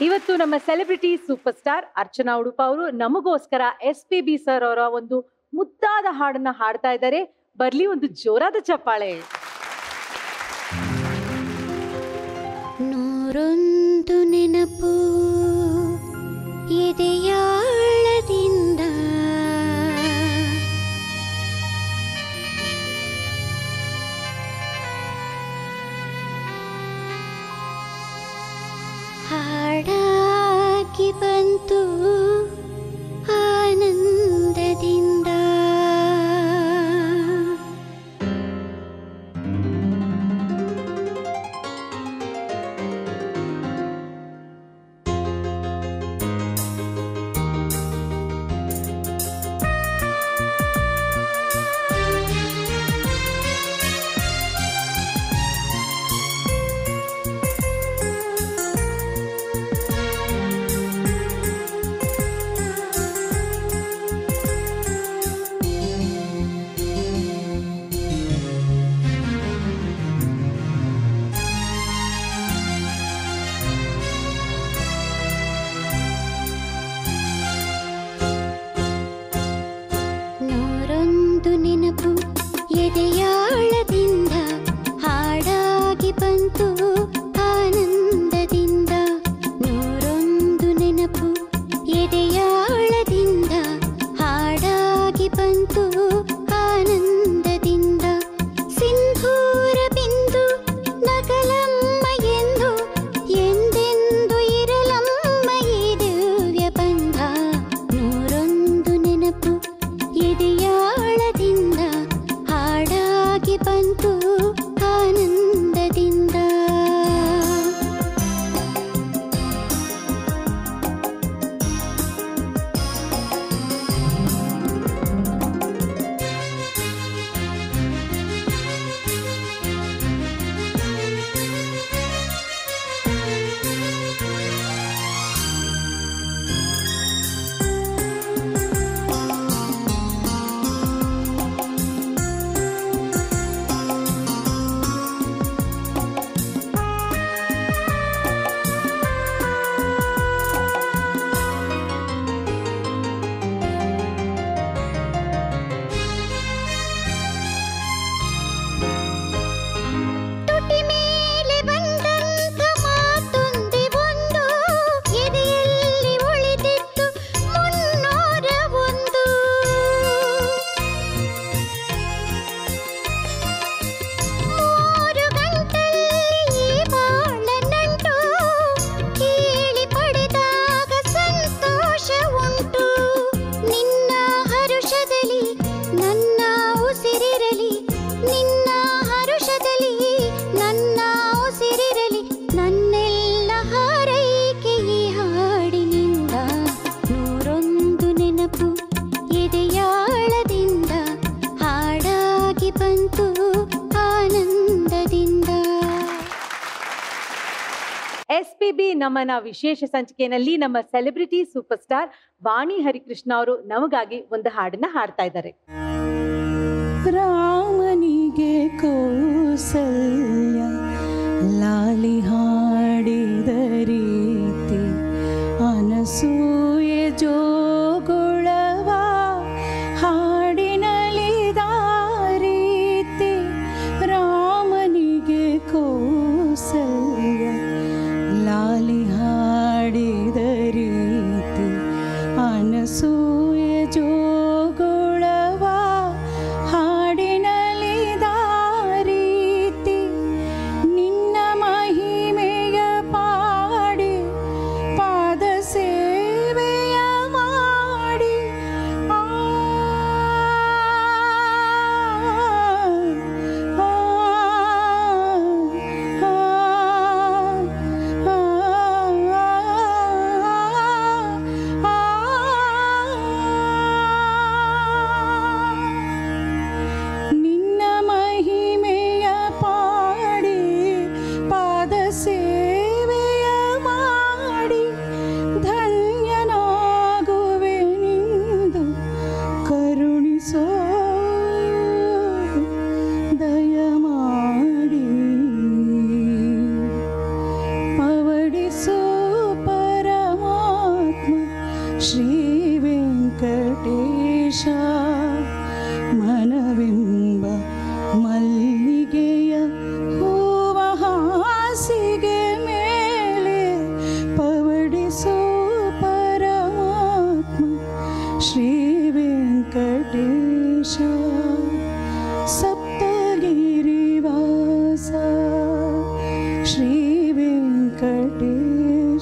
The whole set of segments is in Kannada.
ಇವತ್ತು ನಮ್ಮ celebrity super star Archana Udupa ಅವರು ನಮಗೋಸ್ಕರ ಎಸ್ ಪಿ ಬಿ ಸರ್ ಅವರ ಒಂದು ಮುದ್ದಾದ ಹಾಡನ್ನ ಹಾಡ್ತಾ ಇದ್ದಾರೆ ಬರ್ಲಿ ಒಂದು ಜೋರಾದ ಚಪ್ಪಾಳೆ ನೂರೊಂದು ನೆನಪು ಎದೆಯಾಳದಿಂದ ಹಾಡಾಗಿ ಬಂತು ಆನಂದದಿಂದ ನೂರೊಂದು ನೆನಪು ಎದೆಯಾಳದಿಂದ ಹಾಡಾಗಿ ಬಂತು ಆನಂದದಿಂದ ನೂರೊಂದು ನೆನಪು ಎದೆಯಾಳದಿಂದ ಹಾಡಾಗಿ ಬಂತು ಆನಂದದಿಂದ ಸಿಂಧೂರ ಬಿಂದು ನಗಲಮ್ಮ ಎಂದು ಎಂದೆಂದು ಇರಲಮ್ಮ ಈ ದಿವ್ಯ ಬಂಧ ನೂರೊಂದು ನೆನಪು ಎದೆಯಾಳದಿಂದ ಹಾಡಾಗಿ ಬಂತು ಆನಂದದಿಂದ ತುಟಿ ಮೇಲೆ ಬಂದಂಥ ಮಾತೊಂದೆ ಒಂದು ಎದೆಯಲ್ಲಿ ಉಳಿದಿತ್ತು ಮುನ್ನೂರ ಒಂದು ಮೂರು ಗಂಟಲ್ಲಿ ಬಾಳ ನಂಟು ಕೇಳಿ ಪಡೆದಾಗ ಸಂತೋಷ ಉಂಟು ನಿನ್ನ ಹರುಷದಲ್ಲಿ ನನ್ನ ಉಸಿರಿರಲಿ ನಿನ್ನ ಹರುಷದಲ್ಲಿ ನನ್ನ ಉಸಿರಿರಲಿ ನನ್ನೆಲ್ಲ ಹಾರೈಕೆ ಈ ಹಾಡಿನಿಂದ ನೂರೊಂದು ನೆನಪು ಎದೆಯಾಳದಿಂದ ಹಾಡಾಗಿ ಬಂತು ಆನಂದದಿಂದ ಎಸ್ ಪಿ ಬಿ ನಮ್ಮನ ವಿಶೇಷ ಸಂಚಿಕೆಯಲ್ಲಿ ನಮ್ಮ celebrity super star Vani Harikrishna ಅವರು ನಮಗಾಗಿ ಒಂದು ಹಾಡನ್ನ ಹಾಡ್ತಾ ಇದ್ದಾರೆ ರಾಮನಿಗೆ ಕೌಸಲ್ಯ ಲಾಲಿ ಹಾಡಿದ ರೀತಿ ಅನಸೂಯೆ ಜೋಗುಳವ ಹಾಡಿನಲಿದ ರೀತಿ ರಾಮನಿಗೆ ಕೌಸಲ್ಯ ಲಾಲಿ ಹಾಡಿದ ರೀತಿ ಅನಸೂಯೆ ಜೋಗುಳವ ಹಾಡಿನಲಿದ ರೀತಿ ನಿನ್ನ ಮಹಿಮೆಯ ಪಾಡಿ ಪಾದ ಸೇವೆಗೈದೆ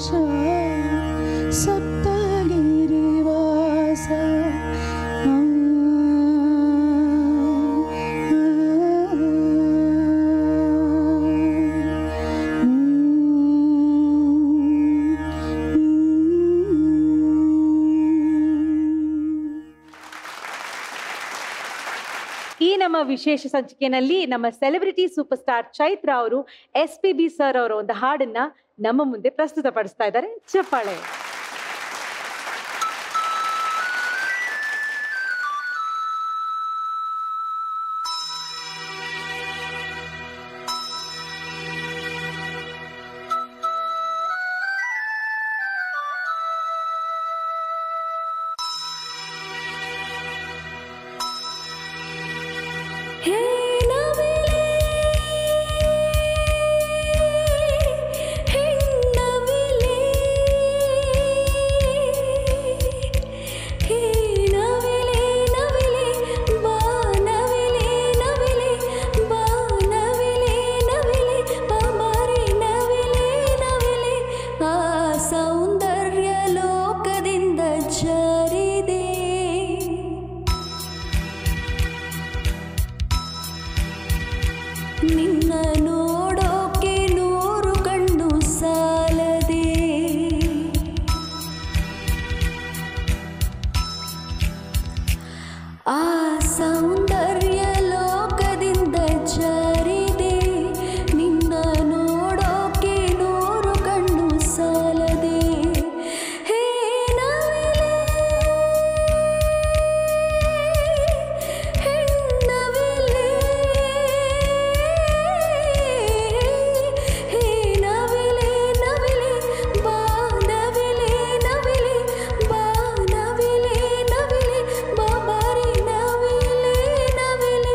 ಸಪ್ತಗಿರಿವಾಸ ಆ, ಈ ನಮ್ಮ ವಿಶೇಷ ಸಂಚಿಕೆಯಲ್ಲಿ ನಮ್ಮ ಸೆಲೆಬ್ರಿಟಿ ಸೂಪರ್ ಸ್ಟಾರ್ ಚೈತ್ರ ಅವರು ಎಸ್ ಪಿ ಬಿ ಸರ್ ಅವರ ಒಂದು ಹಾಡನ್ನ ನಮ್ಮ ಮುಂದೆ ಪ್ರಸ್ತುತಪಡಿಸ್ತಾ ಇದ್ದಾರೆ ಚಪ್ಪಾಳೆ ಹೇ ನವಿಲೆ ಹೆಣ್ಣವಿಲೆ ಹೇ ನವಿಲೆ ನವಿಲೆ ಬಾ ನವಿಲೆ ನವಿಲೆ ಬಾ ನವಿಲೆ ನವಿಲೆ ಬಾಬಾರೆ ನವಿಲೆ ನವಿಲೆ ಆ ಸೌಂದರ್ಯ ಲೋಕದಿಂದ ಜಾರಿದೆ ನಿನ್ನ ನೋಡೋಕೆ ನೂರು ಕಣ್ಣು ಸಾಲದೆ ಆ ಸೌಂದರ್ಯ ಲೋಕದಿಂದ ಜಾರಿದೆ ನಿನ್ನ ನೋಡೋಕೆ ನೂರು ಕಣ್ಣು ಸಾಲದೆ ಹೇ ನವಿಲೆ ಹೆಣ್ಣವಿಲೆ ಹೇ ನವಿಲೆ ನವಿಲೆ ಬಾ ನವಿಲೆ ನವಿಲೆ ಬಾ ನವಿಲೆ ನವಿಲೆ ಬಾಬಾರಿ ನವಿಲೆ ನವಿಲೆ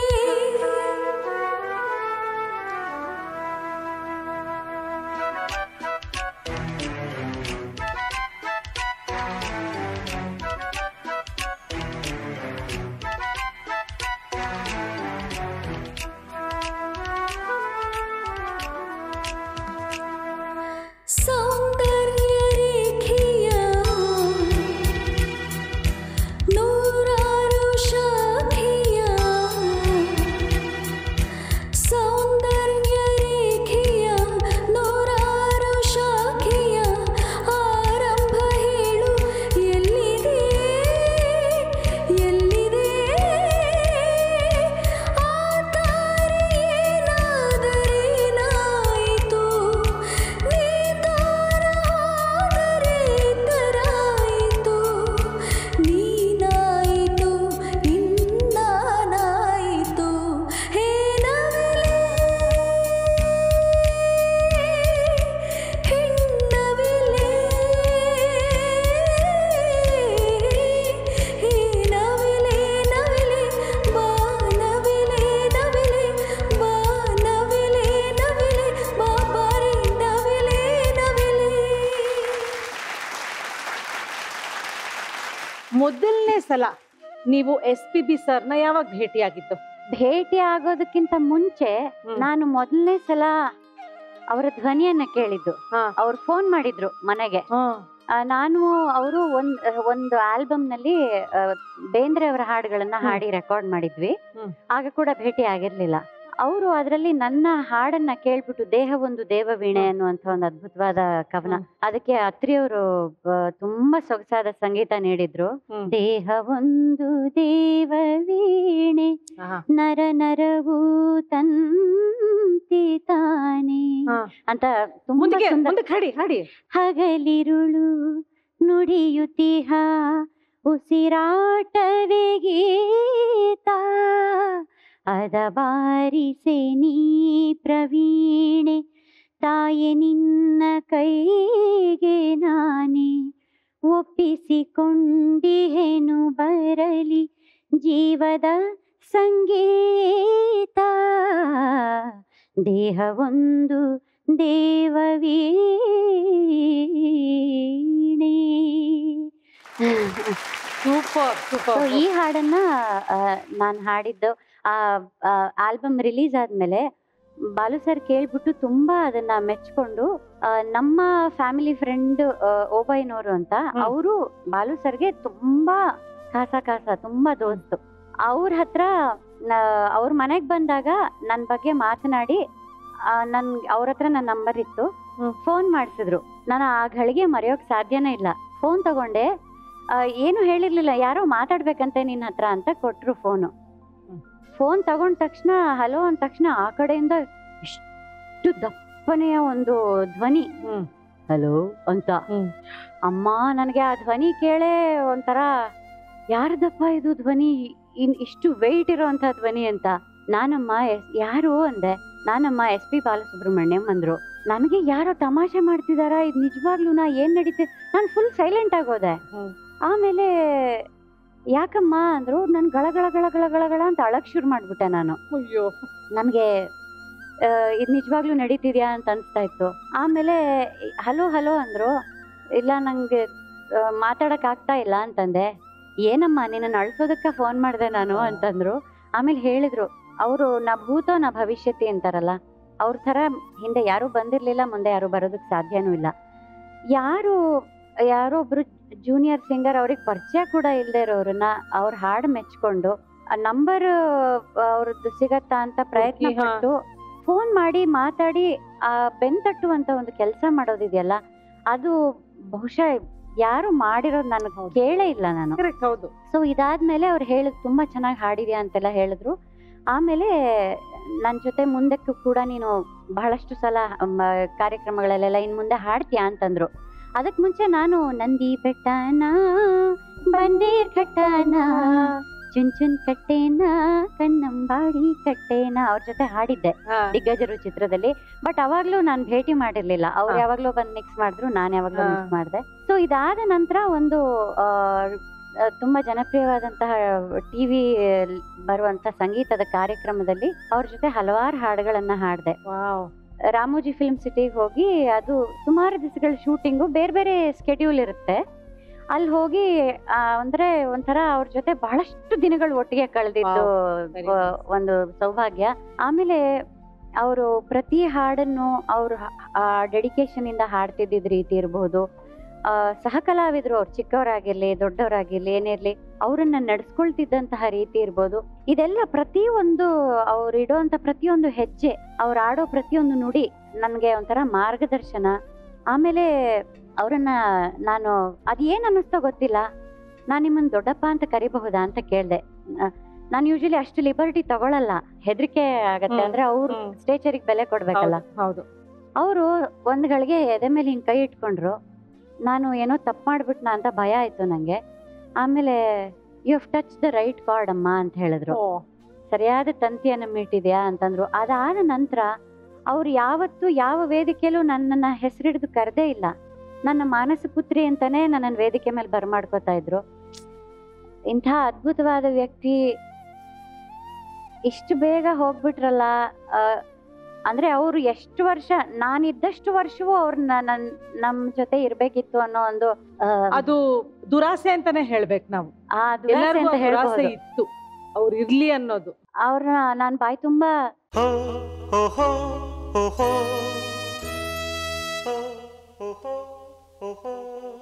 ಸೌಂದರ್ಯ ರೇಖೆಯ ನೂರಾರು ಶಾಖೆಯ ಸೌಂದರ್ಯ ರೇಖೆಯ ನೂರಾರು ಶಾಖೆಯ ಆರಂಭ ಹೇಳು ಎಲ್ಲಿದೆ ಎಲ್ಲಿದೆ ಆ ತಾರೆ ಏನಾದರೇನಾಯಿತು ನೀ ತಾರ ಹೋದರೆ ತರಾಯಿತು ನೀನಾಯಿತು ಇನ್ನಾನಾಯಿತು ಹೇ ನವಿಲೆ ಹೆಣ್ಣವಿಲೆ ಹೇ ನವಿಲೆ ನವಿಲೆ ಬಾ ನವಿಲೆ ನವಿಲೆ ಬಾ ನವಿಲೆ ನವಿಲೆ ಬಾ ಬಾರಿ ನವಿಲೆ ನವಿಲೆ ಮೊದಲನೇ ಸಲ ನೀವು ಎಸ್ ಪಿ ಬಿ ಸರ್ನ ಯಾವಾಗ ಭೇಟಿಯಾಗಿತ್ತು ಭೇಟಿ ಆಗೋದಕ್ಕಿಂತ ಮುಂಚೆ ಹ್ಮ್. ನಾನು ಮೊದಲನೇ ಸಲ ಅವರ ಧ್ವನಿಯನ್ನ ಕೇಳಿದ್ದು ಹಾ. ಅವ್ರು ಫೋನ್ ಮಾಡಿದ್ರು ಮನೆಗೆ ಆ, ನಾನು ಅವರು ಒಂದ್ ಒಂದು ಆಲ್ಬಮ್ ನಲ್ಲಿ ಆ, ಬೇಂದ್ರೆ ಅವರ ಹಾಡುಗಳನ್ನ ಹ್ಮ್. ಹಾಡಿ ರೆಕಾರ್ಡ್ ಮಾಡಿದ್ವಿ ಹ್ಮ್. ಆಗ ಕೂಡ ಭೇಟಿ ಆಗಿರ್ಲಿಲ್ಲ ಅವರು ಅದರಲ್ಲಿ ನನ್ನ ಹಾಡನ್ನ ಕೇಳ್ಬಿಟ್ಟು ದೇಹ ಒಂದು ದೇವ ವೀಣೆ ಅನ್ನುವಂತ ಒಂದು ಅದ್ಭುತವಾದ ಕವನ ಹ್ಮ್. ಅದಕ್ಕೆ ಅತ್ರಿಯವರು ತುಂಬಾ ಸೊಗಸಾದ ಸಂಗೀತ ನೀಡಿದ್ರು ಹ್ಮ್. ದೇಹ ಒಂದು ದೇವ ವೀಣೆ ಆಹಾ. ನರ ನರವು ತಂತಿ ತಾನೆ ಹಾ. ಅಂತ ತುಂಬಾ ಮುಂದಕ್ಕೆ ಸುಂದರ ಮುಂದಕ್ಕೆ ಹಾಡಿ ಹಾಡಿ ಹಗಲಿರುಳು ನುಡಿಯುತ್ತಿಹ ಉಸಿರಾಟವೇ ಗೀತ ಅದ ಬಾರಿಸೆ ನೀ ಪ್ರವೀಣೆ ತಾಯೆ ನಿನ್ನ ಕೈಗೆ ನಾನೇ ಒಪ್ಪಿಸಿಕೊಂಡಿಹೆನು ಬರಲಿ ಜೀವದ ಸಂಗೀತ ದೇಹ ಒಂದು ದೇವವೀಣೆ ಸೂಪರ್ ಸೊ ಸೂಪರ್ ಈ ಹಾಡನ್ನ ನಾನು ಹಾಡಿದ್ದು ಆ ಆಲ್ಬಮ್ ರಿಲೀಸ್ ಆದ್ಮೇಲೆ ಬಾಲು ಸರ್ ಕೇಳ್ಬಿಟ್ಟು ತುಂಬಾ ಅದನ್ನ ಮೆಚ್ಕೊಂಡು ಆ, ನಮ್ಮ ಫ್ಯಾಮಿಲಿ ಫ್ರೆಂಡ್ ಓಬೈನವರು ಅಂತ ಹ್ಮ್. ಅವರು ಅವರು ಬಾಲು ಸರ್ಗೆ ತುಂಬಾ ಕಾಸ ಕಾಸ ತುಂಬಾ ದೋಸ್ತು ಅವ್ರ ಹತ್ರ ಅವ್ರ ಮನೆಗ್ ಬಂದಾಗ ನನ್ನ ಬಗ್ಗೆ ಮಾತನಾಡಿ ಆ, ನನ್ ಅವ್ರ ಹತ್ರ ನನ್ನ ನಂಬರ್ ಇತ್ತು ಹ್ಮ್. ಫೋನ್ ಮಾಡಿಸಿದ್ರು ನಾನು ಆ ಗಳಿಗೆ ಮರೆಯೋಕ್ ಸಾಧ್ಯನೇ ಇಲ್ಲ ಫೋನ್ ತಗೊಂಡೆ ಆ, ಏನು ಹೇಳಿರ್ಲಿಲ್ಲ ಯಾರೋ ಮಾತಾಡ್ಬೇಕಂತೆ ನಿನ್ನ ಹತ್ರ ಅಂತ ಕೊಟ್ರು ಫೋನು ಹ್ಮ್. ಫೋನ್ ತಗೊಂಡ ತಕ್ಷಣ ಹಲೋ ಅಂದ ತಕ್ಷಣ ಆ ಕಡೆಯಿಂದ ಇಷ್ಟು ದಪ್ಪನೆಯ ಒಂದು ಧ್ವನಿ ಹ್ಮ್ ಹಲೋ ಅಂತ ಹ್ಮ್ ಅಮ್ಮ ನನಗೆ ಆ ಧ್ವನಿ ಕೇಳೇ ಒಂಥರ ಯಾರ್ದಪ್ಪ ಇದು ಧ್ವನಿ ಇನ್ ಇಷ್ಟು ವೆಯ್ಟ್ ಇರೋಂಥ ಧ್ವನಿ ಅಂತ ನಾನಮ್ಮ ಎಸ್ ಯಾರು ಅಂದೆ ನಾನಮ್ಮ ಎಸ್ ಪಿ ಬಾಲಸುಬ್ರಹ್ಮಣ್ಯಂ ಅಂದ್ರು ನನಗೆ ಯಾರೋ ತಮಾಷೆ ಮಾಡ್ತಿದಾರ ಇದು ನಿಜವಾಗ್ಲೂನಾ ಏನ್ ನಡೀತಿ ನಾನು ಫುಲ್ ಸೈಲೆಂಟ್ ಆಗೋದೆ ಹ್ಮ್. ಆಮೇಲೆ ಯಾಕಮ್ಮ ಅಂದ್ರು ನನ್ ಗಳ ಗಳ ಗಳ ಗಳ ಗಳ ಗಳ ಅಂತ ಅಳಕ್ ಶುರು ಮಾಡ್ಬಿಟ್ಟೆ ನಾನು ಅಯ್ಯೋ ನನಗೆ ಇದು ನಿಜವಾಗ್ಲೂ ನಡೀತಿದ್ಯಾ ಅಂತ ಅನಿಸ್ತಾ ಇತ್ತು ಆಮೇಲೆ ಹಲೋ ಹಲೋ ಅಂದ್ರು ಇಲ್ಲ ನಂಗೆ ಮಾತಾಡಕ್ ಆಗ್ತಾ ಇಲ್ಲ ಅಂತಂದೆ ಏನಮ್ಮ ನಿನ್ನ ಅಳ್ಸೋದಕ್ಕೆ ಫೋನ್ ಮಾಡಿದೆ ನಾನು ಅಂತಂದ್ರು ಆಮೇಲೆ ಹೇಳಿದ್ರು ಅವರು ನಾ ಭೂತೋ ನಾ ಭವಿಷ್ಯತಿ ಅಂತಾರಲ್ಲ ಅವ್ರ ಥರ ಹಿಂದೆ ಯಾರೂ ಬಂದಿರ್ಲಿಲ್ಲ ಮುಂದೆ ಯಾರು ಬರೋದಕ್ಕೆ ಸಾಧ್ಯನೂ ಇಲ್ಲ ಯಾರು ಯಾರೋ ಒಬ್ರು ಜೂನಿಯರ್ ಸಿಂಗರ್ ಅವ್ರಿಗೆ ಪರಿಚಯ ಕೂಡ ಇಲ್ಲದೆ ಇರೋರನ್ನ ಅವ್ರ ಹಾಡು ಮೆಚ್ಕೊಂಡು ಆ ನಂಬರ್ ಅವ್ರದ್ದು ಸಿಗತ್ತಾ ಅಂತ ಪ್ರಯತ್ನ ಹುಡ್ಕಿ, ಹಾ. ಪಟ್ಟು ಫೋನ್ ಮಾಡಿ ಮಾತಾಡಿ ಆ ಬೆನ್ ತಟ್ಟುವಂತ ಒಂದು ಕೆಲಸ ಮಾಡೋದಿದೆಯಲ್ಲ ಅದು ಬಹುಶಃ ಯಾರು ಮಾಡಿರೋದು ನನಗೆ ಕೇಳೇ ಇಲ್ಲ ನಾನು ಕರೆಕ್ಟ್ ಹೌದು ಸೊ ಇದಾದ್ಮೇಲೆ ಅವ್ರು ಹೇಳಿದ್ ತುಂಬಾ ಚೆನ್ನಾಗಿ ಹಾಡಿದ್ಯಾ ಅಂತೆಲ್ಲ ಹೇಳಿದ್ರು ಆಮೇಲೆ ನನ್ನ ಜೊತೆ ಮುಂದಕ್ಕೂ ಕೂಡ ನೀನು ಬಹಳಷ್ಟು ಸಲ ಮ, ಕಾರ್ಯಕ್ರಮಗಳಲ್ಲೆಲ್ಲ ಇನ್ ಮುಂದೆ ಹಾಡ್ತೀಯಾ ಅಂತಂದ್ರು ಅದಕ್ ಮುಂಚೆ ನಾನು ನಂದಿ ಬೆಟ್ಟನ ಬಂಡೀರ್ ಘಟ್ಟನ ಚುನ್ ಚುನ್ ಕಟ್ಟೇನ ಕಣ್ಣಂಬಾಡಿ ಕಟ್ಟೇನ ಅವ್ರ ಜೊತೆ ಹಾಡಿದ್ದೆ ಹಾ. ದಿಗ್ಗಜರು ಚಿತ್ರದಲ್ಲಿ ಬಟ್ ಅವಾಗ್ಲೂ ನಾನು ಭೇಟಿ ಮಾಡಿರ್ಲಿಲ್ಲ ಅವ್ರು ಹಾ. ಯಾವಾಗ್ಲೂ ಬಂದ್ ಮಿಕ್ಸ್ ಮಾಡಿದ್ರು ನಾನು ಯಾವಾಗ್ಲೂ ಹಾ. ಮಿಕ್ಸ್ ಮಾಡಿದೆ ಸೊ ಇದಾದ ನಂತರ ಒಂದು ಆ, ಆ, ತುಂಬಾ ಜನಪ್ರಿಯವಾದಂತಹ ಟಿವಿ ಬರುವಂತ ಸಂಗೀತದ ಕಾರ್ಯಕ್ರಮದಲ್ಲಿ ಅವ್ರ ಜೊತೆ ಹಲವಾರು ಹಾಡುಗಳನ್ನ ಹಾಡಿದೆ ವಾವ್ ರಾಮೋಜಿ ಫಿಲ್ಮ್ ಸಿಟಿಗೆ ಹೋಗಿ ಅದು ಸುಮಾರು ದಿವಸಗಳ ಶೂಟಿಂಗು ಬೇರೆ ಬೇರೆ ಸ್ಕೆಡ್ಯೂಲ್ ಇರುತ್ತೆ ಅಲ್ಲಿ ಹೋಗಿ ಆ, ಅಂದ್ರೆ ಒಂಥರ ಅವ್ರ ಜೊತೆ ಬಹಳಷ್ಟು ದಿನಗಳು ಒಟ್ಟಿಗೆ ಕಳೆದಿದ್ದು very ಆ, nice. ಒಂದು ಸೌಭಾಗ್ಯ ಆಮೇಲೆ ಅವರು ಪ್ರತಿ ಹಾಡನ್ನು ಅವರು ಡೆಡಿಕೇಶನ್ ಇಂದ ಹಾಡ್ತಿದ್ದಿದ್ ರೀತಿ ಇರಬಹುದು ಆ, ಸಹಕಲಾವಿದ್ರು ಅವ್ರು ಚಿಕ್ಕವರಾಗಿರ್ಲಿ ದೊಡ್ಡವರಾಗಿರ್ಲಿ ಏನಿರ್ಲಿ ಅವರನ್ನ ನಡೆಸ್ಕೊಳ್ತಿದ್ದಂತಹ ರೀತಿ ಇರ್ಬೋದು ಇದೆಲ್ಲ ಪ್ರತಿಯೊಂದು ಅವ್ರು ಇಡುವಂತ ಪ್ರತಿಯೊಂದು ಹೆಜ್ಜೆ ಅವ್ರು ಆಡೋ ಪ್ರತಿಯೊಂದು ನುಡಿ ನನಗೆ ಒಂಥರ ಮಾರ್ಗದರ್ಶನ ಆಮೇಲೆ ಅವರನ್ನ ನಾನು ಅದೇನ್ ಅನ್ನಿಸ್ತೋ ಗೊತ್ತಿಲ್ಲ ನಾನು ನಿಮ್ಮನ್ನ ದೊಡ್ಡಪ್ಪ ಅಂತ ಕರಿಬಹುದಾ ಅಂತ ಕೇಳ್ದೆ ನಾನು ಯೂಶಲಿ ಅಷ್ಟು ಲಿಬರ್ಟಿ ತಗೊಳಲ್ಲ ಹೆದರಿಕೆ ಆಗತ್ತೆ ಹ್ಮ್, ಅಂದ್ರೆ ಅವ್ರು ಹ್ಮ್. ಸ್ಟೇಚರಿಗೆ ಬೆಲೆ ಕೊಡ್ಬೇಕಲ್ಲ ಹೌದು, ಹೌದು ಅವರು ಒಂದ್ ಗಳಿಗೆ ಎದೆ ಮೇಲೆ ಹಿಂಗ್ ಕೈ ಇಟ್ಕೊಂಡ್ರು ನಾನು ಏನೋ ತಪ್ಪು ಮಾಡ್ಬಿಟ್ನಾ ಅಂತ ಭಯ ಆಯ್ತು ನಂಗೆ ಆಮೇಲೆ you have touch the right chord ಅಮ್ಮ ಅಂತ ಹೇಳಿದ್ರು ಓ, ಸರಿಯಾದ ತಂತಿಯನ್ನ ಮೀಟಿದ್ಯಾ ಅಂತಂದ್ರು ಅದಾದ ನಂತರ ಅವ್ರು ಯಾವತ್ತು ಯಾವ ವೇದಿಕೆಯಲ್ಲೂ ನನ್ನನ್ನ ಹೆಸರಿಡಿದು ಕರೆದೇ ಇಲ್ಲ ನನ್ನ ಮಾನಸ ಪುತ್ರಿ ಅಂತಾನೆ ನನ್ನ ವೇದಿಕೆ ಮೇಲೆ ಬರ್ಮಾಡ್ಕೋತಾ ಇದ್ರು ಇಂಥ ಅದ್ಭುತವಾದ ವ್ಯಕ್ತಿ ಇಷ್ಟು ಬೇಗ ಹೋಗ್ಬಿಟ್ರಲ್ಲ ಆ, ಅಂದ್ರೆ ಅವರು ಎಷ್ಟು ವರ್ಷ ನಾನಿದ್ದಷ್ಟು ವರ್ಷವೂ ಅವ್ರು ನನ್ ನಮ್ ಜೊತೆ ಇರ್ಬೇಕಿತ್ತು ಅನ್ನೋ ಒಂದು ಆ, ಅದು ದುರಾಸೆ ಅಂತಾನೆ ಹೇಳ್ಬೇಕು ನಾವು ಆ ದುರಾಸೆ ಎಲ್ಲರಿಗೂ ಅಂತ ಆ ದುರಾಸೆ ಹೇಳ್ಬಹುದು ಇತ್ತು ಅವ್ರು ಇರ್ಲಿ ಅನ್ನೋದು ಅವ್ರನ್ನ ನಾನ್ ಬಾಯಿ ತುಂಬಾ ho ho ho ho ho ho ho ho ho ho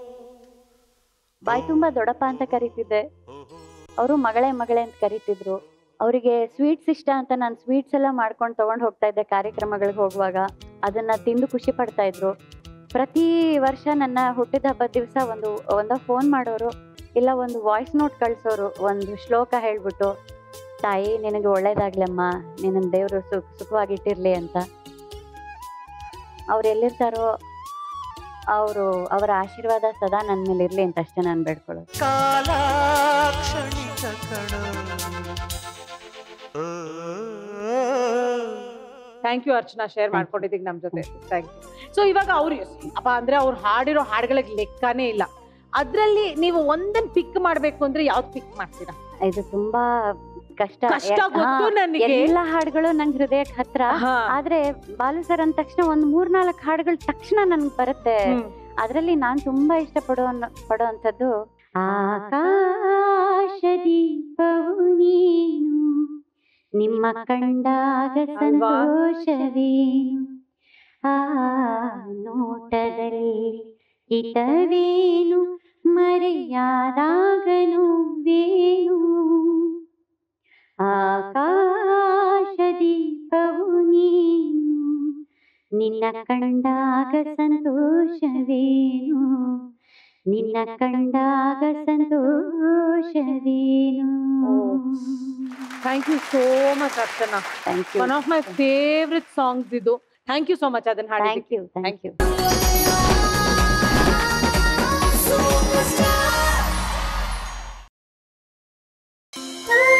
ಬಾಯಿ ತುಂಬಾ ದೊಡ್ಡಪ್ಪ ಅಂತ ಕರಿತಿದ್ದೆ ಅವರು ಮಗಳೇ ಮಗಳೇ ಅಂತ ಕರಿತಿದ್ರು ಅವರಿಗೆ ಸ್ವೀಟ್ಸ್ ಇಷ್ಟ ಅಂತ ನಾನು ಸ್ವೀಟ್ಸ್ ಎಲ್ಲ ಮಾಡ್ಕೊಂಡು ತಗೊಂಡು ಹೋಗ್ತಾ ಇದ್ದೆ ಕಾರ್ಯಕ್ರಮಗಳಿಗೆ ಹೋಗುವಾಗ ಅದನ್ನ ತಿಂದು ಖುಷಿ ಪಡ್ತಾ ಇದ್ರು ಪ್ರತಿ ವರ್ಷ ನನ್ನ ಹುಟ್ಟಿದ ಹಬ್ಬದ ದಿವಸ ಒಂದು ಒಂದ ಫೋನ್ ಮಾಡೋರು ಇಲ್ಲ ಒಂದು ವಾಯ್ಸ್ ನೋಟ್ ಕಳ್ಸೋರು ಒಂದು ಶ್ಲೋಕ ಹೇಳ್ಬಿಟ್ಟು ತಾಯಿ ನಿನಗೆ ಒಳ್ಳೇದಾಗ್ಲಮ್ಮ ನಿನ್ನ ದೇವರು ಸು ಸುಖವಾಗಿಟ್ಟಿರ್ಲಿ ಅಂತ ಅವ್ರು ಎಲ್ಲಿರ್ತಾರೋ ಅವರು ಅವರ ಆಶೀರ್ವಾದ ಸದಾ ನನ್ನ ಮೇಲೆ ಇರ್ಲಿ ಅಂತ ಅಷ್ಟೇ ನಾನು ಬೇಡ್ಕೊಳ್ಳೋದು ಕಾಲ ಕ್ಷಣಿಕ ಕಣ oh, thank you Archana share ಮಾಡ್ಕೊಂಡಿದ್ದೀವಿ ನಮ್ ಜೊತೆ ಥ್ಯಾಂಕ್ ಯು ಸೊ ಇವಾಗ ಅವ್ರು ಅಪ್ಪ ಅಂದ್ರೆ ಅವ್ರು ಹಾಡಿರೋ ಹಾಡುಗಳಿಗೆ ಲೆಕ್ಕನೇ ಇಲ್ಲ ಅದ್ರಲ್ಲಿ ನೀವು ಒಂದನ್ ಪಿಕ್ ಮಾಡ್ಬೇಕು ಅಂದ್ರೆ ಯಾವ್ದು ಪಿಕ್ ಮಾಡ್ತೀರಾ ಇದು ತುಂಬಾ ಕಷ್ಟ ಕಷ್ಟ ಯಾ- ಗೊತ್ತು ಹಾ, ನನಗೆ ಎಲ್ಲ ಹಾಡುಗಳು ನಂಗೆ ಹೃದಯಕ್ಕೆ ಹತ್ರ ಹಾ. ಆದ್ರೆ ಬಾಲು ಸರ್ ಅಂದ ತಕ್ಷಣ ಒಂದ್ ಮೂರ್ನಾಲ್ಕು ಹಾಡುಗಳು ತಕ್ಷಣ ನನ್ಗೆ ಬರುತ್ತೆ ಹ್ಮ್. ಅದ್ರಲ್ಲಿ ನಾನ್ ತುಂಬಾ ಇಷ್ಟ ಪಡೋ ಪಡುವಂಥದ್ದು ಆಕಾಶ ದೀಪವು ನೀನು ನಿಮ್ಮ ಕಂಡಾಗ ಅಲ್ವಾ? ಸಂತೋಷವೇನು ಆ ನೋಟದಲ್ಲಿ ಹಿತವೇನು ಮರೆಯಾದಾಗನು ವೇನು ಆಕಾಶ ದೀಪವು ನೀನು ನಿನ್ನ ಕಂಡಾಗ ಸಂತೋಷವೇನು ನಿನ್ನ ಕಂಡಾಗ ಸಂತೋಷವೇನು thank you so much Archana thank you one of my favourite songs ಇದು ಥ್ಯಾಂಕ್ ಯು ಸೋ ಮಚ್ ಅದನ್ನ ಹಾಡಿದ್ದಕ್ಕೆ thank you thank you Superstar